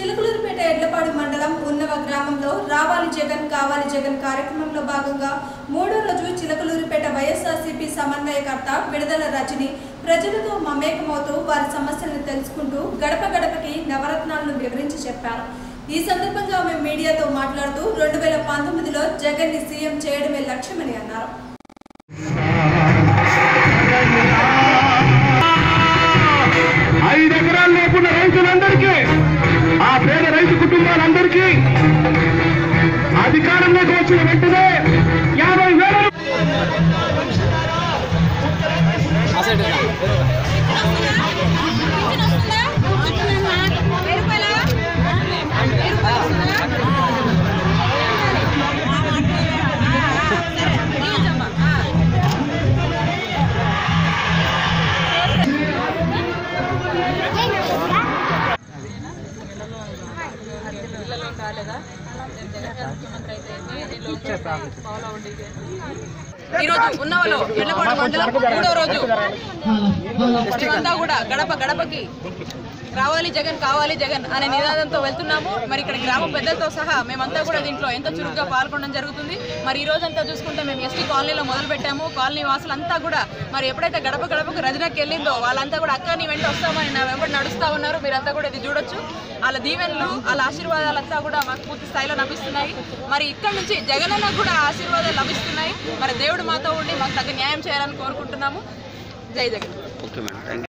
చిలుకలూరుపేట ఎడ్లపాడు మండలం ఉన్నవ గ్రామంలో రావాలి జగన్ కావాలి జగన్ కార్యక్రమంలో భాగంగా మూడో రోజు చిలకలూరుపేట వైఎస్ఆర్సీపీ సమన్వయకర్త విడుదల రజని ప్రజలతో మమేకమవుతూ వారి సమస్యలను తెలుసుకుంటూ గడప గడపకి నవరత్నాలను వివరించి చెప్పారు ఈ సందర్భంగా ఆమె మీడియాతో మాట్లాడుతూ రెండు వేల పంతొమ్మిదిలో జగన్ ని సీఎం చేయడమే లక్ష్యమని అన్నారు ఐదు ఎకరాలు లేకున్న రైతులందరికీ ఆ పేద రైతు కుటుంబాలందరికీ అధికారంలోకి వచ్చిన వెంటనే యాభై వేల రూ- ఈరోజు ఉన్నవలో ఎడ్లపాడు మండలం మూడో రోజు మేమంతా కూడా గడప గడపకి రావాలి జగన్ కావాలి జగన్ అనే నినాదంతో వెళ్తున్నాము మరి ఇక్కడ గ్రామ పెద్దలతో సహా మేమంతా కూడా దీంట్లో ఎంతో చురుగ్గా పాల్గొనడం జరుగుతుంది మరి ఈ రోజంతా చూసుకుంటే మేము ఎస్టీ కాలనీలో మొదలు పెట్టాము కాలనీ వాసులంతా కూడా మరి ఎప్పుడైతే గడప గడపకు రజనకి వెళ్ళిందో వాళ్ళంతా కూడా అక్క నీ వెంట వస్తామని నా వెంబడి నడుస్తా ఉన్నారు మీరంతా కూడా ఇది చూడొచ్చు వాళ్ళ దీవెనలు వాళ్ళ ఆశీర్వాదాలంతా కూడా మాకు పూర్తి స్థాయిలో లభిస్తున్నాయి మరి ఇక్కడ నుంచి జగనన్న కూడా ఆశీర్వాదాలు లభిస్తున్నాయి మరి దేవుడు మాతో ఉండి మాకు తగ్గ న్యాయం చేయాలని కోరుకుంటున్నాము జై జగన్